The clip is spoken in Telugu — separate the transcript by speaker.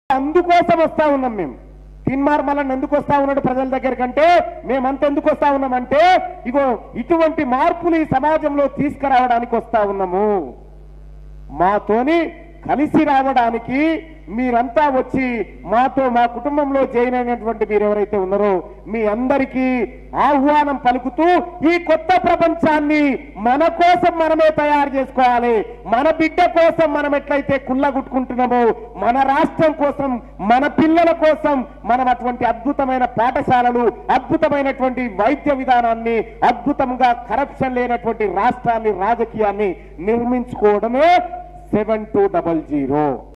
Speaker 1: అందుకోసం వస్తా ఉన్నాం మేము తిన్మార్ మళ్ళీ ఎందుకు వస్తా ఉన్నాడు ప్రజల దగ్గరకంటే మేమంత ఎందుకు వస్తా ఉన్నామంటే ఇగో ఇటువంటి మార్పులు ఈ సమాజంలో తీసుకురావడానికి వస్తా ఉన్నాము మాతోని కలిసి రావడానికి మీరంతా వచ్చి మాతో మా కుటుంబంలో జాయిన్ అయినటువంటి మీరు ఎవరైతే ఉన్నారో మీ అందరికీ ఆహ్వానం పలుకుతూ ఈ కొత్త ప్రపంచాన్ని మన కోసం మనమే తయారు చేసుకోవాలి మన బిడ్డ కోసం మనం ఎట్లయితే కుళ్ళగుట్టుకుంటున్నామో మన రాష్ట్రం కోసం మన పిల్లల కోసం మనం అటువంటి అద్భుతమైన పాఠశాలలు అద్భుతమైనటువంటి వైద్య విధానాన్ని అద్భుతంగా కరప్షన్ లేనటువంటి రాష్ట్రాన్ని రాజకీయాన్ని నిర్మించుకోవడమే సెవెన్ టూ డబల్ జీరో